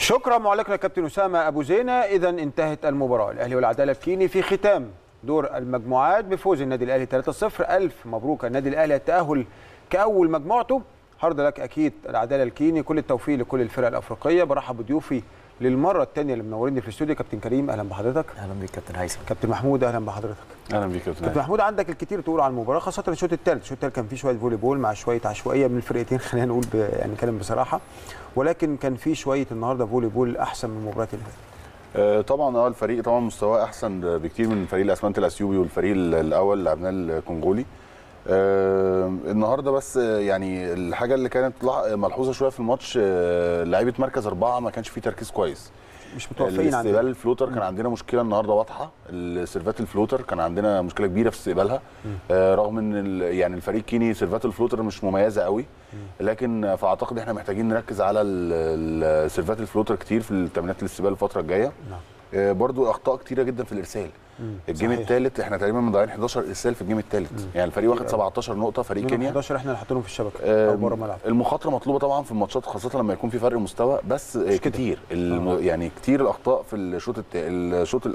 شكرا معلقنا الكابتن اسامه ابو زينه اذا انتهت المباراه الاهلي والعداله الكيني في ختام دور المجموعات بفوز النادي الاهلي 3-0 الف مبروك النادي الاهلي التاهل كاول مجموعته هارد لك اكيد العداله الكيني كل التوفيق لكل الفرق الافريقيه برحب بضيوفي للمره الثانيه اللي منوريني في الاستوديو كابتن كريم اهلا بحضرتك اهلا بيك كابتن هيثم كابتن محمود اهلا بحضرتك اهلا بيك يا كابتن كابتن محمود عندك الكثير تقول عن المباراه خاصه الشوط الثالث الشوط الثالث كان فيه شويه فولي بول مع شويه عشوائيه من الفرقتين خلينا نقول ب... يعني نتكلم بصراحه ولكن كان فيه شويه النهارده فولي بول احسن من المباريات اللي فاتت آه، طبعا اه الفريق طبعا مستواه احسن بكتير من فريق الاسمنت الاثيوبي والفريق الاول اللي لعبناه الكونغولي آه النهارده بس آه، يعني الحاجه اللي كانت لح- ملحوظه شويه في الماتش آه لعيبه مركز اربعه ما كانش فيه تركيز كويس مش متوفقين الاستقبال عندنا الفلوتر كان عندنا مشكله النهارده واضحه السيرفات الفلوتر كان عندنا مشكله كبيره في استقبالها آه رغم ان ال- يعني الفريق الكيني سيرفات الفلوتر مش مميزه قوي لكن آه، فاعتقد احنا محتاجين نركز على ال- ال- سيرفات الفلوتر كتير في التمرينات الاستقبال الفتره الجايه نعم. آه برضو اخطاء كتيره جدا في الارسال الجيم صحيح. الثالث احنا تقريبا مضيعين 11 ارسال في الجيم الثالث يعني الفريق واخد 17 نقطه فريق منهم كينيا 11 احنا اللي حاطينهم في الشبكه آه، او بره الملعب المخاطره مطلوبه طبعا في الماتشات خاصه لما يكون في فرق مستوى بس آه، كده. كتير الم... آه. يعني كتير الاخطاء في الشوط الت... الشوط ال-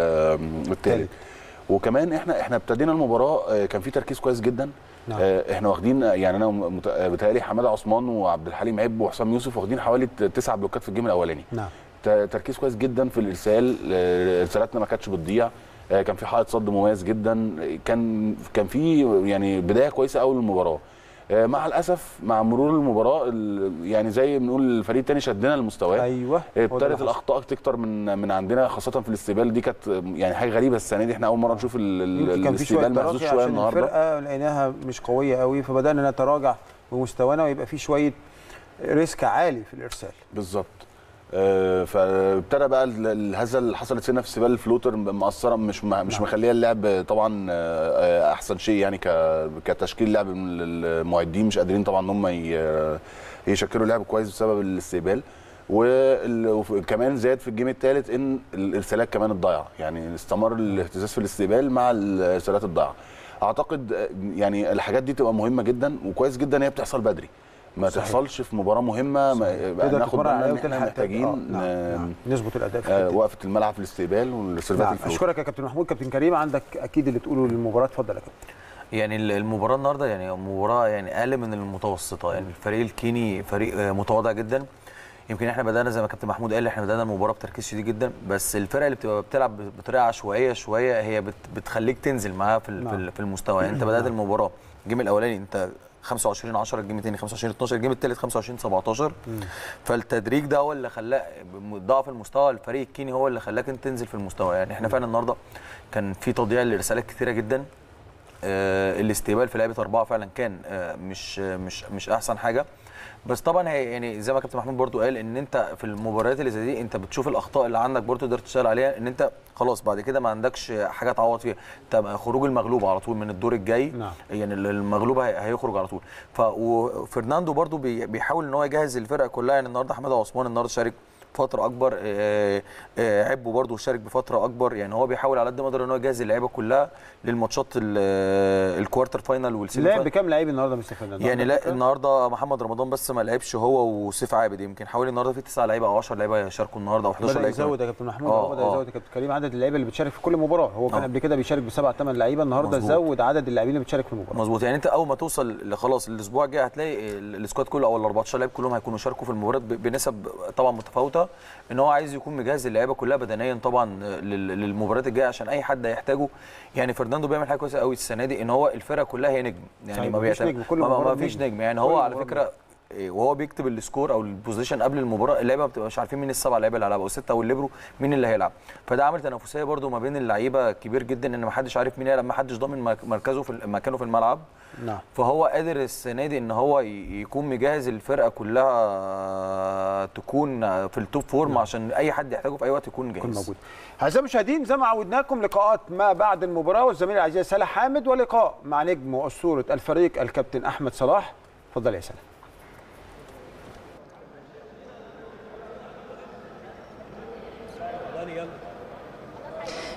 ال- الثالث وكمان احنا احنا ابتدينا المباراه آه، كان في تركيز كويس جدا نعم. آه، احنا واخدين يعني انا مت- آه، بتهيألي حماده عثمان وعبد الحليم عب وحسام يوسف واخدين حوالي ت- تسع بلوكات في الجيم الاولاني نعم ت- تركيز كويس جدا في الارسال آه، ارسالاتنا ما كانتش بتضيع آه، كان في حائط صد مميز جدا كان كان في يعني بدايه كويسه قوي للمباراه آه، مع الاسف مع مرور المباراه ال- يعني زي ما بنقول الفريق الثاني شدنا المستويات ايوه هو ده اللي ابتدت حصل. الاخطاء تكتر من من عندنا خاصه في الاستقبال دي كانت يعني حاجه غريبه السنه دي احنا اول مره نشوف ال- ال- يمكن كان في شويه الاستقبال مهزوز تراجع شويه عشان النهارده الفرقه لقيناها مش قويه قوي فبدانا نتراجع بمستوانا ويبقى في شويه ريسك عالي في الارسال بالظبط آه، فابتدى بقى ال- الهزه اللي حصلت سنه في استقبال الفلوتر مأثره مش م- مش نعم. مخليه اللعب طبعا آه، آه، احسن شيء يعني ك- كتشكيل لعب من المعدين مش قادرين طبعا ان هم ي- يشكلوا لعب كويس بسبب الاستقبال وال- وكمان زاد في الجيم الثالث ان الارسالات كمان الضايعه يعني استمر الاهتزاز في الاستقبال مع الارسالات الضايعه اعتقد آه، يعني الحاجات دي تبقى مهمه جدا وكويس جدا ان هي بتحصل بدري ما صحيح. تحصلش في مباراه مهمه ما بقى تقدر ناخد تتمرن بالنا عليها ان احنا وتلحق محتاجين آه، نعم. آه، نعم. نظبط الاداء في آه، الحتة دي. وقفه الملعب في الاستقبال والسيرفات نعم الفلوت اشكرك يا كابتن محمود كابتن كريم عندك اكيد اللي تقوله للمباراه اتفضل يا كابتن يعني ال- المباراه النهارده يعني مباراه يعني اقل من المتوسطه يعني الفريق الكيني فريق آه، متواضع جدا يمكن احنا بدانا زي ما كابتن محمود قال احنا بدانا المباراه بتركيز شديد جدا بس الفرق اللي بتبقى بتلعب بطريقه عشوائيه شويه هي بت بتخليك تنزل معاها في ال- في نعم. ال- في المستوى يعني انت بدات المباراه الجيم الاولاني انت 25 10 الجيم الثاني 25 12 الجيم الثالث 25 17 فالتدريج ده هو اللي خلاك ضعف المستوى الفريق الكيني هو اللي خلاك انت تنزل في المستوى يعني احنا فعلا النهارده كان في تضييع لرسالات كتيره جدا آه، الاستقبال في لعبه اربعه فعلا كان آه، مش آه، مش مش احسن حاجه بس طبعا هي يعني زي ما كابتن محمود برضو قال ان انت في المباريات اللي زي دي انت بتشوف الاخطاء اللي عندك برضو تقدر تشتغل عليها ان انت خلاص بعد كده ما عندكش حاجه تعوض فيها انت خروج المغلوب على طول من الدور الجاي نعم. يعني المغلوب هي- هيخرج على طول ف وفرناندو برضو بي- بيحاول ان هو يجهز الفرقه كلها يعني النهارده حماده عثمان النهارده شارك فتره اكبر آه، آه، عبو برضو شارك بفتره اكبر يعني هو بيحاول على قد ما يقدر ان هو يجهز اللعيبه كلها للماتشات ال- آه، الكوارتر فاينل والسيمي لعب فاينل. بكام لعيب النهارده مستر فernando؟ يعني عندك لا فكرة؟ النهارده محمد رمضان بس ما لعبش هو وسيف عابد يمكن حوالي النهارده في 9 لعيبه او 10 لعيبه يشاركوا النهارده او 11 بدا لعيبه يزود كمان. يا كابتن محمود آه، هو بدا آه. يزود يا كابتن كريم عدد اللعيبه اللي بتشارك في كل مباراه هو كان آه. قبل كده بيشارك بسبع ثمان لعيبه النهارده مظبوط. زود عدد اللاعبين اللي بتشارك في المباراه مظبوط يعني انت اول ما توصل خلاص الاسبوع الجاي هتلاقي ال- السكواد كله او ال 14 لعيب كلهم هيكونوا شاركوا في المباراه ب- بنسب طبعا متفاوته ان هو عايز يكون مجهز اللعيبه كلها بدنيا طبعا لل- للمباريات الجايه عشان اي حد هيحتاجه يعني فرناندو بيعمل حاجه كويسه قوي السنه دي ان هو الفرقه كلها هي نجم يعني صحيح، ما مفيش بيعتمد- نجم، كل ما- ما مباراة ما فيش نجم. نجم يعني كل هو على مباراة فكره إيه، وهو بيكتب السكور او البوزيشن قبل المباراه اللعيبه ما بتبقاش عارفين مين السبعه لعيبه اللي هيلعبوا او السته او الليبرو مين اللي هيلعب فده عامل تنافسيه برده ما بين اللعيبه كبير جدا ان ما حدش عارف مين هيلعب ما حدش ضامن مك- مركزه في ال- مكانه في الملعب نعم فهو قادر السنه دي ان هو ي- يكون مجهز الفرقه كلها تكون في التوب فورم عشان اي حد يحتاجه في اي وقت يكون جاهز يكون موجود اعزائي المشاهدين زي ما عودناكم لقاءات ما بعد المباراه والزميل العزيز سالح حامد ولقاء مع نجم واسطوره الفريق الكابتن احمد صلاح اتفضل يا سالح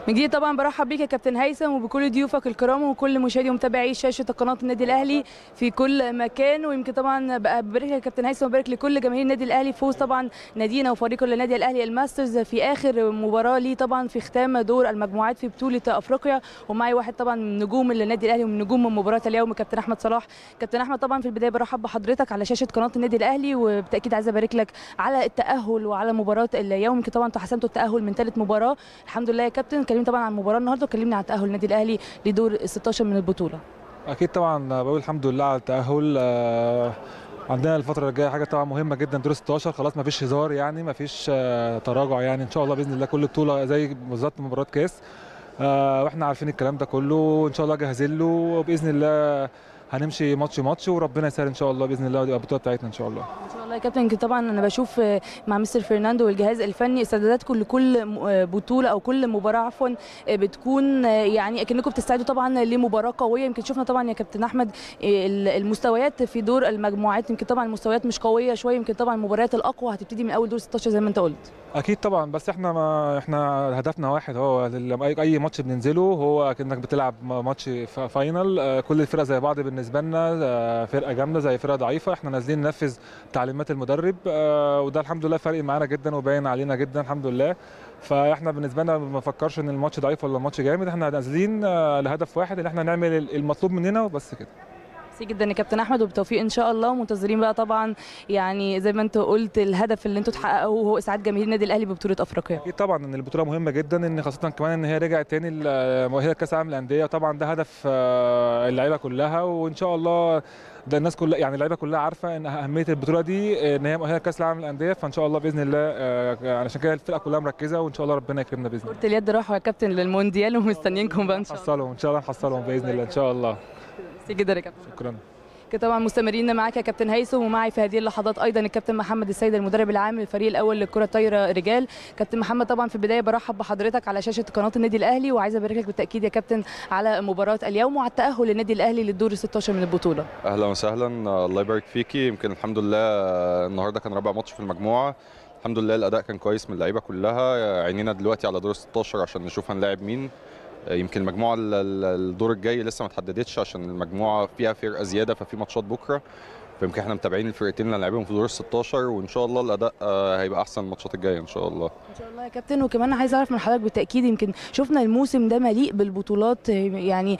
من جديد طبعا برحب بيك يا كابتن هيثم وبكل ضيوفك الكرام وكل مشاهدي ومتابعي شاشه قناه النادي الاهلي في كل مكان ويمكن طبعا بقى ببارك لك يا كابتن هيثم وبارك لكل جماهير النادي الاهلي فوز طبعا نادينا وفريقه النادي الاهلي الماسترز في اخر مباراه ليه طبعا في ختام دور المجموعات في بطوله افريقيا ومعي واحد طبعا من نجوم النادي الاهلي ومن نجوم مباراه اليوم كابتن احمد صلاح كابتن احمد طبعا في البدايه برحب بحضرتك على شاشه قناه النادي الاهلي وبالتاكيد عايزه ابارك لك على التاهل وعلى مباراه اليوم يمكن طبعا انتوا حسمتوا التاهل من ثالث مباراه الحمد لله يا كابتن كلمني طبعا عن المباراه النهارده وكلمني عن تاهل النادي الاهلي لدور ال 16 من البطوله اكيد طبعا بقول الحمد لله على التاهل آه، عندنا الفتره الجايه حاجه طبعا مهمه جدا دور 16 خلاص ما فيش هزار يعني ما فيش تراجع يعني ان شاء الله باذن الله كل بطوله زي بالظبط مباراه كاس آه، واحنا عارفين الكلام ده كله وان شاء الله جاهزين له وباذن الله هنمشي ماتش ماتش وربنا يسهل ان شاء الله باذن الله وتبقى البطوله بتاعتنا ان شاء الله ان شاء الله يا كابتن يمكن طبعا انا بشوف مع مستر فرناندو والجهاز الفني استعداداتكم لكل بطوله او كل مباراه عفوا بتكون يعني اكنكم بتستعدوا طبعا لمباراه قويه يمكن شفنا طبعا يا كابتن احمد المستويات في دور المجموعات يمكن طبعا المستويات مش قويه شويه يمكن طبعا المباريات الاقوى هتبتدي من اول دور 16 زي ما انت قلت اكيد طبعا بس احنا ما احنا هدفنا واحد هو لما اي ماتش بننزله هو كانك بتلعب ماتش فاينل كل الفرق زي بعض بالنسبه لنا فرقه جامده زي فرقه ضعيفه احنا نازلين ننفذ تعليمات المدرب وده الحمد لله فارق معانا جدا وباين علينا جدا الحمد لله فاحنا بالنسبه لنا ما نفكرش ان الماتش ضعيف ولا الماتش جامد احنا نازلين لهدف واحد ان احنا نعمل المطلوب مننا وبس كده ميرسي جدا يا كابتن احمد وبالتوفيق ان شاء الله ومنتظرين بقى طبعا يعني زي ما انت قلت الهدف اللي انتوا تحققوه هو اسعاد جماهير النادي الاهلي ببطوله افريقيا اكيد طبعا ان البطوله مهمه جدا ان خاصه كمان ان هي رجعت تاني مؤهله كاس العالم للانديه طبعا ده هدف اللعيبه كلها وان شاء الله ده الناس كلها يعني اللعيبه كلها عارفه ان اهميه البطوله دي ان هي مؤهله كاس العالم للانديه فان شاء الله باذن الله عشان كده الفرقه كلها مركزه وان شاء الله ربنا يكرمنا باذن الله كره اليد راحوا يا كابتن للمونديال ومستنيينكم بقى ان شاء الله نحصلهم ان شاء الله نحصلهم باذن الله ان شاء الله ميرسي جدا يا كابتن شكرا طبعا مستمرين معاك يا كابتن هيثم ومعي في هذه اللحظات ايضا الكابتن محمد السيد المدرب العام للفريق الاول للكره الطايره رجال كابتن محمد طبعا في البدايه برحب بحضرتك على شاشه قناه النادي الاهلي وعايزه ابارك لك بالتاكيد يا كابتن على مباراه اليوم وعلى التاهل للنادي الاهلي للدور 16 من البطوله اهلا وسهلا الله يبارك فيكي يمكن الحمد لله النهارده كان رابع ماتش في المجموعه الحمد لله الاداء كان كويس من اللعيبه كلها عينينا دلوقتي على دور 16 عشان نشوف هنلاعب مين يمكن المجموعه الدور الجاي لسه ما اتحددتش عشان المجموعه فيها فرقه زياده ففي ماتشات بكره فيمكن احنا متابعين الفرقتين اللي هنلعبهم في دور ال 16 وان شاء الله الاداء هيبقى احسن الماتشات الجايه ان شاء الله ان شاء الله يا كابتن وكمان عايز اعرف من حضرتك بالتاكيد يمكن شفنا الموسم ده مليء بالبطولات يعني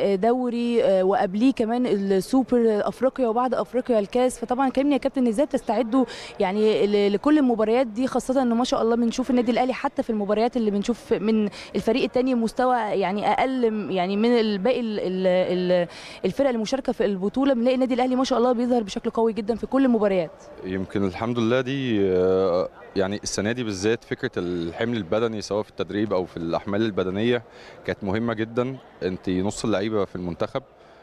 دوري وقبليه كمان السوبر افريقيا وبعد افريقيا الكاس فطبعا كلمني يا كابتن ازاي بتستعدوا يعني لكل المباريات دي خاصه ان ما شاء الله بنشوف النادي الاهلي حتى في المباريات اللي بنشوف من الفريق الثاني مستوى يعني اقل يعني من الباقي الفرق المشاركه في البطوله بنلاقي النادي الاهلي ما شاء الله بيظهر بشكل قوي جدا في كل المباريات يمكن الحمد لله دي يعني السنه دي بالذات فكره الحمل البدني سواء في التدريب او في الاحمال البدنيه كانت مهمه جدا انت نص اللعيبه في المنتخب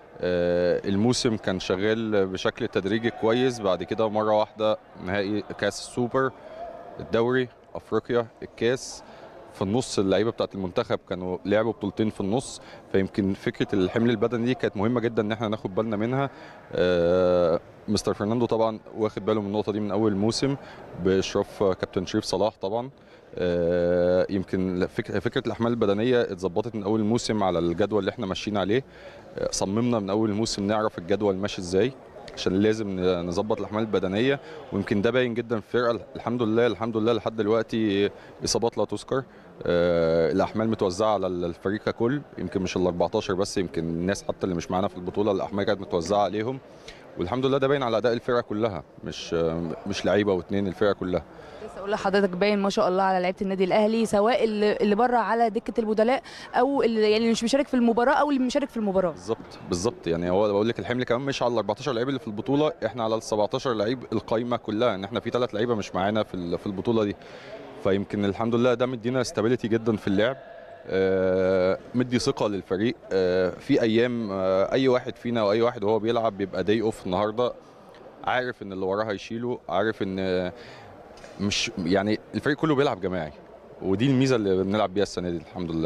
الموسم كان شغال بشكل تدريجي كويس بعد كده مره واحده نهائي كاس السوبر الدوري افريقيا الكاس في النص اللعيبه بتاعت المنتخب كانوا لعبوا بطولتين في النص فيمكن فكره الحمل البدني دي كانت مهمه جدا ان احنا ناخد بالنا منها آه مستر فرناندو طبعا واخد باله من النقطه دي من اول الموسم باشراف كابتن شريف صلاح طبعا آه يمكن فكره, فكرة الاحمال البدنيه اتظبطت من اول الموسم على الجدول اللي احنا ماشيين عليه آه صممنا من اول الموسم نعرف الجدول ماشي ازاي عشان لازم نظبط الاحمال البدنيه ويمكن ده باين جدا في الفرقه الحمد لله الحمد لله لحد دلوقتي اصابات لا تذكر آه الاحمال متوزعه على الفريق ككل يمكن مش ال 14 بس يمكن الناس حتى اللي مش معانا في البطوله الاحمال كانت متوزعه عليهم والحمد لله ده باين على اداء الفرقه كلها مش مش لعيبه واثنين الفرقه كلها لسه اقول لحضرتك باين ما شاء الله على لعيبه النادي الاهلي سواء اللي, اللي بره على دكه البدلاء او اللي يعني اللي مش مشارك في المباراه او اللي مشارك في المباراه بالظبط بالظبط يعني هو بقول لك الحمل كمان مش على ال 14 لعيب اللي في البطوله احنا على ال 17 لعيب القايمه كلها ان احنا في ثلاث لعيبه مش معانا في في البطوله دي فيمكن الحمد لله ده مدينا استابيليتي جدا في اللعب آه مدي ثقه للفريق آه في ايام آه اي واحد فينا او اي واحد وهو بيلعب بيبقى داي اوف النهارده عارف ان اللي وراه هيشيله عارف ان مش يعني الفريق كله بيلعب جماعي ودي الميزه اللي بنلعب بيها السنه دي الحمد لله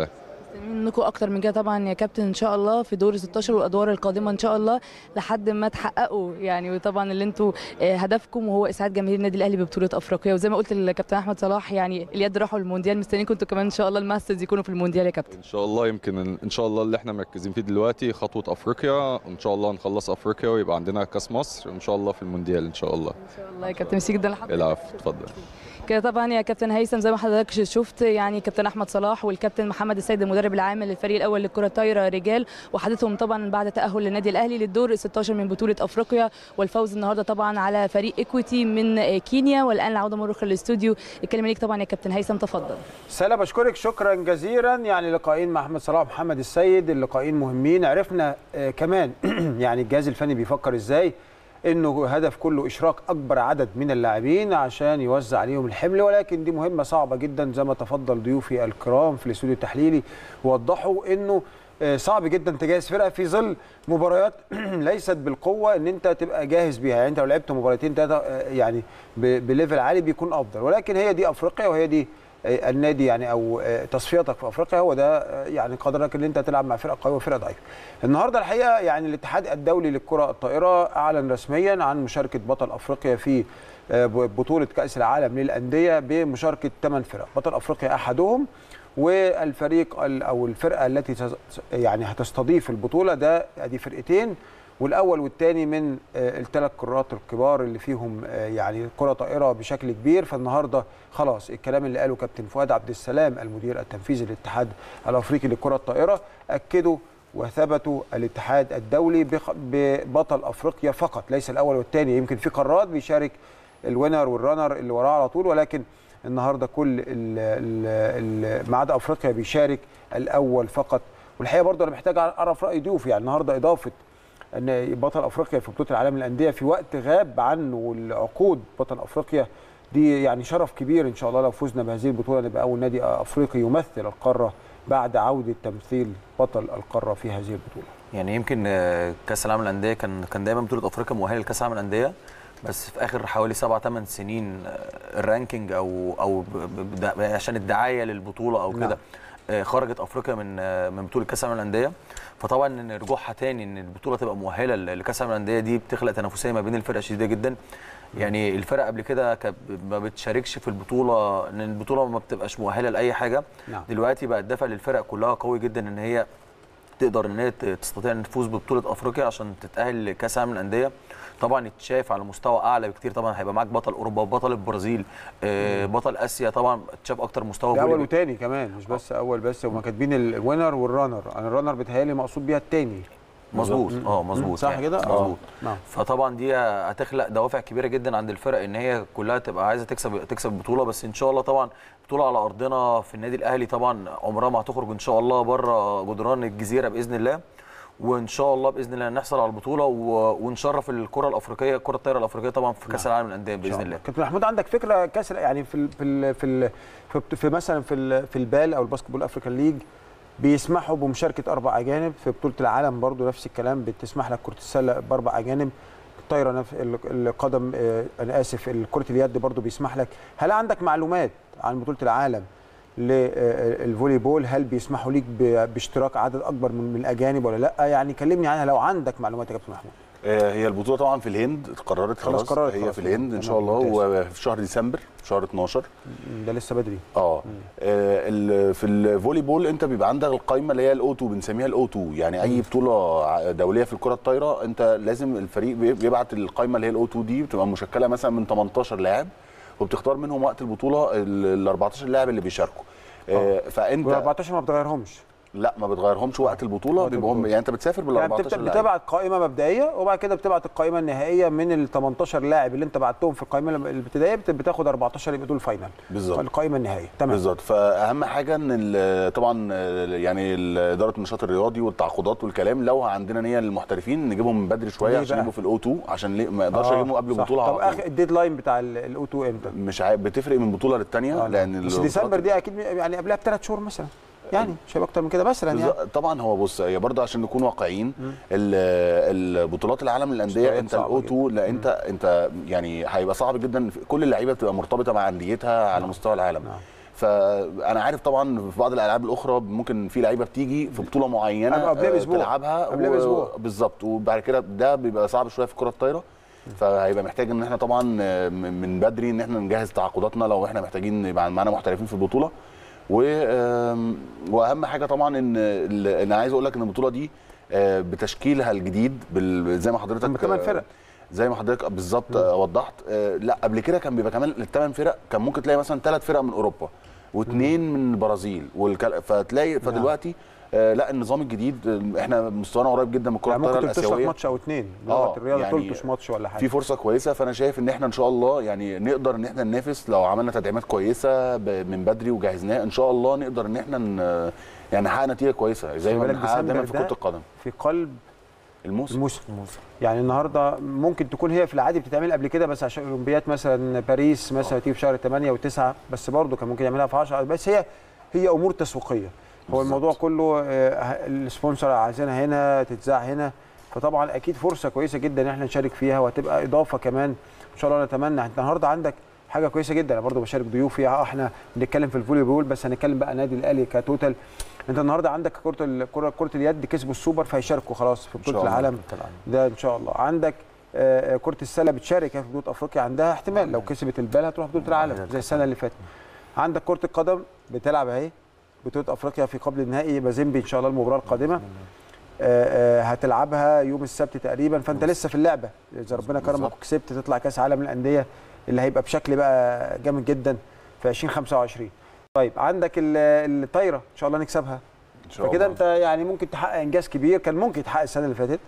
مستنيين منكم اكتر من كده طبعا يا كابتن ان شاء الله في دور 16 والادوار القادمه ان شاء الله لحد ما تحققوا يعني وطبعا اللي انتوا آه، هدفكم وهو اسعاد جماهير النادي الاهلي ببطوله افريقيا وزي ما قلت للكابتن احمد صلاح يعني اليد راحوا المونديال مستنيينكم انتوا كمان ان شاء الله الماسترز يكونوا في المونديال يا كابتن ان شاء الله يمكن ان شاء الله اللي احنا مركزين فيه دلوقتي خطوه افريقيا وان شاء الله نخلص افريقيا ويبقى عندنا كاس مصر وان شاء الله في المونديال ان شاء الله ان شاء الله يا كابتن ميرسي جدا لحضرتك العفو اتفضل كده طبعا يا كابتن هيثم زي ما حضرتك شفت يعني كابتن احمد صلاح والكابتن محمد السيد المدرب العام للفريق الاول للكره الطايره رجال وحدثهم طبعا بعد تاهل النادي الاهلي للدور 16 من بطوله افريقيا والفوز النهارده طبعا على فريق ايكويتي من كينيا والان العوده مره اخرى للاستوديو الكلمه ليك طبعا يا كابتن هيثم تفضل سلا بشكرك شكرا جزيلا يعني لقاءين مع احمد صلاح ومحمد السيد اللقاءين مهمين عرفنا آه كمان يعني الجهاز الفني بيفكر ازاي انه هدف كله اشراك اكبر عدد من اللاعبين عشان يوزع عليهم الحمل ولكن دي مهمه صعبه جدا زي ما تفضل ضيوفي الكرام في الاستوديو التحليلي ووضحوا انه آه، صعب جدا تجهز فرقه في ظل مباريات ليست بالقوه ان انت تبقى جاهز بيها يعني انت لو لعبت مباراتين ثلاثه يعني ب- بليفل عالي بيكون افضل ولكن هي دي افريقيا وهي دي آه، النادي يعني او آه، تصفيتك في افريقيا هو ده آه، يعني قدرك ان انت تلعب مع فرقه قويه وفرقه ضعيفه. النهارده الحقيقه يعني الاتحاد الدولي للكره الطائره اعلن رسميا عن مشاركه بطل افريقيا في آه، بطوله كاس العالم للانديه بمشاركه 8 فرق، بطل افريقيا احدهم والفريق ال- او الفرقه التي تز- يعني هتستضيف البطوله ده ادي فرقتين والاول والثاني من الثلاث قارات الكبار اللي فيهم آه، يعني كره طائره بشكل كبير فالنهارده خلاص الكلام اللي قاله كابتن فؤاد عبد السلام المدير التنفيذي للاتحاد الافريقي للكره الطائره اكدوا وثبتوا الاتحاد الدولي بخ- ببطل افريقيا فقط ليس الاول والثاني يمكن في قارات بيشارك الوينر والرانر اللي وراه على طول ولكن النهارده كل ال- ال- ال- ما عدا افريقيا بيشارك الاول فقط والحقيقه برضه انا محتاج اعرف راي ضيوفي يعني النهارده اضافه ان بطل افريقيا في بطوله العالم للانديه في وقت غاب عنه العقود بطل افريقيا دي يعني شرف كبير ان شاء الله لو فزنا بهذه البطوله نبقى اول نادي افريقي يمثل القاره بعد عوده تمثيل بطل القاره في هذه البطوله يعني يمكن آه، كاس العالم للانديه كان كان دايما بطوله افريقيا مؤهله لكاس العالم للانديه بس في اخر حوالي سبع ثمان سنين آه، الرانكينج او او ب- ب- ب- عشان الدعايه للبطوله او نعم. كده آه، خرجت افريقيا من آه، من بطوله كاس العالم للانديه فطبعا ان رجوعها تاني ان البطوله تبقى مؤهله ل- لكاس العالم للانديه دي بتخلق تنافسيه ما بين الفرق شديده جدا يعني الفرق قبل كده كانت ما بتشاركش في البطوله ان البطوله ما بتبقاش مؤهله لاي حاجه نعم. دلوقتي بقى الدفع للفرق كلها قوي جدا ان هي تقدر ان هي تستطيع ان تفوز ببطوله افريقيا عشان تتاهل لكاس العالم للانديه طبعا يتشاف على مستوى اعلى بكتير طبعا هيبقى معاك بطل اوروبا بطل البرازيل آه، بطل اسيا طبعا اتشاف اكتر مستوى ده اول فولي- وتاني كمان مش بس اول بس هم كاتبين الوينر والرانر انا الرانر بيتهيألي مقصود بيها التاني مظبوط اه مظبوط صح يعني. كده؟ آه. مظبوط نعم. فطبعا دي هتخلق دوافع كبيره جدا عند الفرق ان هي كلها تبقى عايزه تكسب تكسب البطوله بس ان شاء الله طبعا بطوله على ارضنا في النادي الاهلي طبعا عمرها ما هتخرج ان شاء الله بره جدران الجزيره باذن الله وان شاء الله باذن الله نحصل على البطوله و... ونشرف الكره الافريقيه الكره الطايره الافريقيه طبعا في كاس العالم للانديه باذن الله كابتن محمود عندك فكره كاس يعني في ال في ال في, ال في, في مثلا في ال في البال او الباسكت بول افريكان ليج بيسمحوا بمشاركه اربع اجانب في بطوله العالم برضو نفس الكلام بتسمح لك كره السله باربع اجانب الطايره نف... ال- القدم آه، انا اسف كره اليد برضو بيسمح لك هل عندك معلومات عن بطوله العالم للفولي بول هل بيسمحوا ليك ب- باشتراك عدد اكبر من من الاجانب ولا لا يعني كلمني عنها لو عندك معلومات يا كابتن محمود آه، هي البطوله طبعا في الهند قررت خلاص خلاص, قررت هي خلاص. في الهند ان شاء تمام، الله ممتاز. وفي شهر ديسمبر شهر 12 ده لسه بدري اه آه، ال- في الفولي بول انت بيبقى عندك القائمه اللي هي الاو 2 بنسميها الاو 2 يعني اي بطوله ع- دوليه في الكره الطايره انت لازم الفريق بي- بيبعت القائمه اللي هي الاو 2 دي بتبقى مشكله مثلا من 18 لاعب وبتختار منهم وقت البطوله ال 14 لاعب اللي بيشاركوا آه، فانت وال 14 ما بتغيرهمش لا ما بتغيرهمش وقت البطوله وقت بيبقوا هم البطولة. يعني انت بتسافر بال يعني 14 بتبت- لاعب بتبعت قائمه مبدئيه وبعد كده بتبعت القائمه النهائيه من ال 18 لاعب اللي انت بعتهم في القائمه الابتدائيه بت- بتاخد 14 يبقى دول الفاينل بالظبط. القائمه النهائيه تمام بالظبط فاهم حاجه ان ال- طبعا ال- يعني ال- اداره النشاط الرياضي والتعاقدات والكلام لو عندنا نيه للمحترفين نجيبهم من بدري شويه ليه عشان بقى؟ يبقوا في الاو 2 عشان ليه ما يقدرش آه، اجيبهم قبل صح. البطوله طب على اخر طول الديدلاين بتاع الاوتو امتى؟ مش عارف بتفرق من بطوله للثانيه آه، لان بس ال- ديسمبر دي اكيد يعني قبلها بثلاث شهور مثلا يعني مش هيبقى اكتر من كده مثلا يعني بالظبط. طبعا هو بص هي برضه عشان نكون واقعيين ال- البطولات العالم للانديه مستويات انت صعبة الاو 2 لا انت انت يعني هيبقى صعب جدا كل اللعيبه بتبقى مرتبطه مع انديتها على مستوى العالم نعم. فانا عارف طبعا في بعض الالعاب الاخرى ممكن في لعيبه بتيجي في بطوله معينه أيوة، قبلها آه، بأسبوع. تلعبها قبلها و- بأسبوع. بالظبط وبعد كده ده بيبقى صعب شويه في الكره الطايره فهيبقى محتاج ان احنا طبعا آه، من من بدري ان احنا نجهز تعاقداتنا لو احنا محتاجين يبقى معانا محترفين في البطوله و آم، واهم حاجه طبعا ان ال- انا عايز اقول لك ان البطوله دي آه، بتشكيلها الجديد بال- زي ما حضرتك هم تمن آه، فرق. زي ما حضرتك بالظبط آه، وضحت آه، لا قبل كده كان بيبقى كمان الثمان فرق كان ممكن تلاقي مثلا ثلاث فرق من اوروبا واثنين من البرازيل والكل... فتلاقي فدلوقتي آه لا النظام الجديد آه، احنا مستوانا قريب جدا من الكره يعني الطايره ممكن تلتش لك الاسيويه ماتش او اثنين آه، لغه الرياضه يعني تلتش ماتش ولا حاجه في فرصه كويسه فانا شايف ان احنا ان شاء الله يعني نقدر ان احنا ننافس لو عملنا تدعيمات كويسه ب- من بدري وجهزناه ان شاء الله نقدر ان احنا ن- يعني نحقق نتيجه كويسه زي خلي ما بالك بنحقق دايما في ديسمبر كره ده القدم في قلب الموسم الموسم يعني النهارده ممكن تكون هي في العادي بتتعمل قبل كده بس عشان اولمبياد مثلا باريس مثلا تيجي في شهر 8 و9 بس برضه كان ممكن يعملها في 10 بس هي هي امور تسويقيه هو بالظبط. الموضوع كله آه، السبونسر عايزينها هنا تتذاع هنا فطبعا اكيد فرصه كويسه جدا ان احنا نشارك فيها وهتبقى اضافه كمان ان شاء الله نتمنى انت النهارده عندك حاجه كويسه جدا انا برضه بشارك ضيوفي اه احنا بنتكلم في الفولي بول بس هنتكلم بقى نادي الاهلي كتوتال انت النهارده عندك كره الكره كره اليد كسبوا السوبر فهيشاركوا خلاص في إن شاء بطوله الله. العالم ده ان شاء الله عندك آه، آه، كره السله بتشارك في بطوله افريقيا عندها احتمال لو كسبت البال هتروح بطوله العالم زي السنه اللي فاتت عندك كره القدم بتلعب اهي بطوله افريقيا في قبل النهائي مازيمبي ان شاء الله المباراه القادمه آه، آه، هتلعبها يوم السبت تقريبا فانت لسه في اللعبه اذا ربنا كرمك بالظبط. وكسبت تطلع كاس عالم الانديه اللي هيبقى بشكل بقى جامد جدا في 2025 طيب عندك ال- الطايره ان شاء الله نكسبها ان شاء فكده الله انت يعني ممكن تحقق انجاز كبير كان ممكن يتحقق السنه اللي فاتت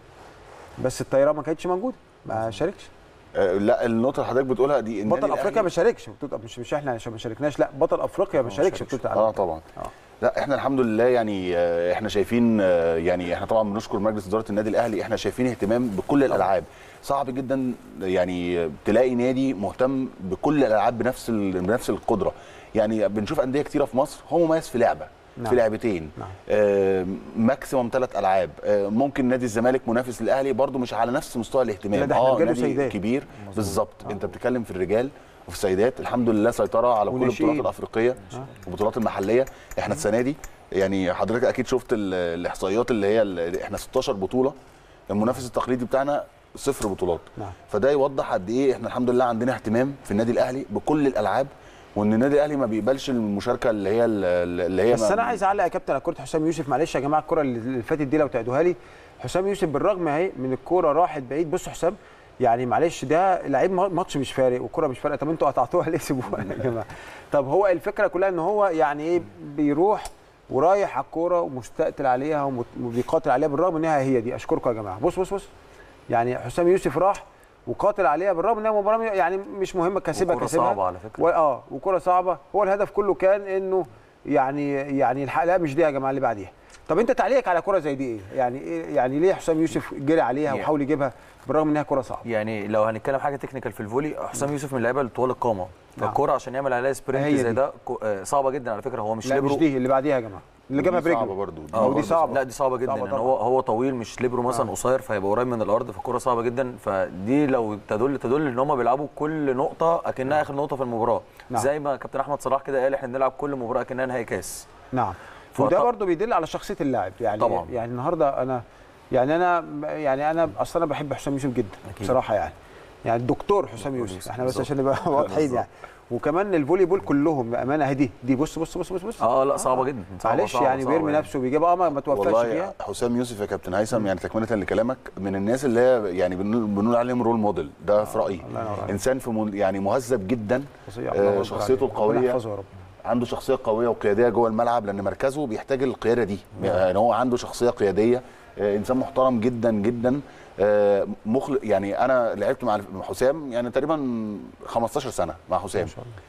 بس الطياره ما كانتش موجوده ما شاركش آه، لا النقطه اللي حضرتك بتقولها دي النادي بطل افريقيا الأهلي- ما شاركش في بطولة- مش مش احنا عشان ما شاركناش لا بطل افريقيا ما شاركش في بطوله العالم اه طبعا لا احنا الحمد لله يعني آه، احنا شايفين آه، يعني احنا طبعا بنشكر مجلس اداره النادي الاهلي احنا شايفين اهتمام بكل الالعاب صعب جدا يعني آه، تلاقي نادي مهتم بكل الالعاب بنفس ال- بنفس القدره يعني بنشوف انديه كتيره في مصر هو مميز في لعبه نعم. في لعبتين نعم. آه ماكسيموم ثلاث العاب آه ممكن نادي الزمالك منافس للاهلي برضو مش على نفس مستوى لا، الاهتمام ده احنا رجال نادي وسيدات. كبير بالظبط انت بتتكلم في الرجال وفي السيدات الحمد لله سيطره على كل وناشئين. البطولات الافريقيه والبطولات المحليه احنا السنه دي يعني حضرتك اكيد شفت ال- الاحصائيات اللي هي ال- احنا 16 بطوله المنافس التقليدي بتاعنا صفر بطولات نعم. فده يوضح قد ايه احنا الحمد لله عندنا اهتمام في النادي الاهلي بكل الالعاب وان النادي الاهلي ما بيقبلش المشاركه اللي هي اللي هي بس ما- انا عايز اعلق يا كابتن على كره حسام يوسف معلش يا جماعه الكره اللي فاتت دي لو تعيدوها لي حسام يوسف بالرغم اهي من الكوره راحت بعيد بص حسام يعني معلش ده لعيب ما- ماتش مش فارق والكره مش فارقه طب انتوا قطعتوها ليه سيبوها يا جماعه طب هو الفكره كلها ان هو يعني ايه بيروح ورايح على الكوره ومستقتل عليها ومت- وبيقاتل عليها بالرغم انها هي دي اشكركم يا جماعه بص بص بص يعني حسام يوسف راح وقاتل عليها بالرغم انها مباراه يعني مش مهمه كسبها وكرة كسبها صعبة على فكرة. و- اه وكره صعبه هو الهدف كله كان انه يعني يعني الحق لا مش دي يا جماعه اللي بعديها طب انت تعليقك على كره زي دي ايه يعني إيه يعني ليه حسام يوسف جري عليها يعني- وحاول يجيبها بالرغم انها كره صعبه يعني لو هنتكلم حاجه تكنيكال في الفولي حسام يوسف من اللعيبه اللي طوال القامه نعم. فالكوره عشان يعمل عليها هي سبرنت زي دي. ده كو- آه، صعبه جدا على فكره هو مش لا ليبرو مش دي اللي بعديها يا جماعه اللي جابها ودي صعبه برجله برضو اه ودي برضه صعبة. لا دي صعبه جدا صعبة يعني طبعاً. هو هو طويل مش ليبرو مثلا قصير فهيبقى قريب من الارض فالكوره صعبه جدا فدي لو تدل تدل ان هم بيلعبوا كل نقطه اكنها اخر نقطه في المباراه نعم. زي ما كابتن احمد صلاح كده قال احنا بنلعب كل مباراه اكنها نهائي كاس نعم فط- وده برضه بيدل على شخصيه اللاعب يعني طبعاً. يعني النهارده انا يعني انا يعني انا اصلا انا بحب حسام يوسف جدا أكيد. بصراحه يعني يعني الدكتور حسام يوسف يوسف، احنا بس بالظبط. عشان نبقى واضحين يعني وكمان الفولي بول كلهم بامانه اهي دي دي بص بص بص بص بص اه لا صعبه جدا صعبة معلش صعبة يعني صعبة بيرمي نفسه بيجيب اه ما ما توفقش والله فيها حسام يوسف يا كابتن هيثم يعني تكمله لكلامك من الناس اللي هي يعني بنقول, بنقول عليهم رول موديل ده في رايي الله ينور عليك. انسان في من يعني مهذب جدا فظيع. آه، الله أكبر شخصيته عليه. ربنا القويه يحفظه يا رب عنده شخصيه قويه وقياديه جوه الملعب لان مركزه بيحتاج القياده دي يعني هو عنده شخصيه قياديه آه، انسان محترم جدا جدا آه، مخل يعني انا لعبت مع حسام يعني تقريبا 15 سنه مع حسام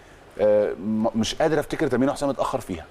آه، م- مش قادر افتكر تمرين حسام اتاخر فيها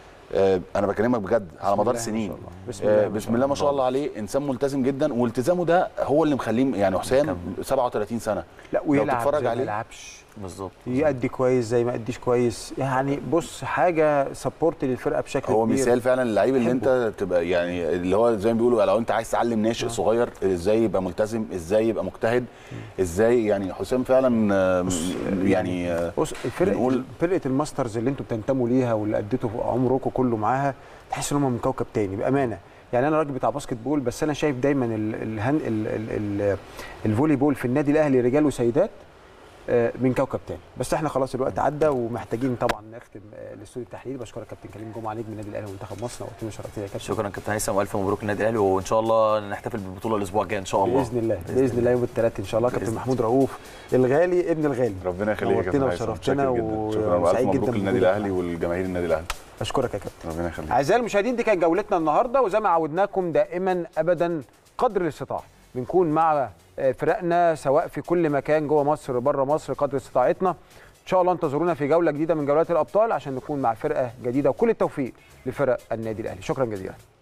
آه، انا بكلمك بجد على بسم مدار الله ما سنين شاء الله. بسم آه، الله ما بسم شاء الله ما شاء الله عليه انسان ملتزم جدا والتزامه ده هو اللي مخليه يعني حسام 37 سنه لا لو ويلعب تتفرج زي ما عليه يلعبش بالظبط يأدي كويس زي ما يأديش كويس يعني بص حاجه سبورت للفرقه بشكل هو كبير مثال فعلا اللعيب اللي بحبه. انت تبقى يعني اللي هو زي ما بيقولوا لو انت عايز تعلم ناشئ صغير ازاي يبقى ملتزم ازاي يبقى مجتهد ازاي يعني حسام فعلا آه، يعني آه، بص فرقه بنقول- فرقه الماسترز اللي انتوا بتنتموا ليها واللي اديتوا عمركم كله معاها تحس ان هم من كوكب تاني بامانه يعني انا راجل بتاع باسكت بول بس انا شايف دايما ال الهن ال ال ال الفولي بول في النادي الاهلي رجال وسيدات آه، من كوكب تاني بس احنا خلاص الوقت عدى ومحتاجين طبعا نختم آه، الاستوديو التحليلي بشكرك كابتن كريم جمعه نجم النادي الاهلي ومنتخب مصر وقتنا شرفتنا يا كابتن شكرا كابتن هيثم والف مبروك للنادي الاهلي وان شاء الله نحتفل بالبطوله الاسبوع الجاي ان شاء الله باذن الله باذن الله يوم الثلاث ان شاء الله كابتن بإذن محمود رؤوف الغالي ابن الغالي ربنا يخليك يا كابتن نورتنا هيثم. وشرفتنا متشكر جدا. و- شكرا والف وسعيد جدا مبروك للنادي بوجودك الاهلي والجماهير النادي الاهلي اشكرك يا كابتن ربنا يخليك اعزائي المشاهدين دي كانت جولتنا النهارده وزي ما عودناكم دائما ابدا قدر الاستطاعه بنكون مع آه، فرقنا سواء في كل مكان جوه مصر بره مصر قدر استطاعتنا ان شاء الله انتظرونا في جوله جديده من جولات الابطال عشان نكون مع فرقه جديده وكل التوفيق لفرق النادي الاهلي شكرا جزيلا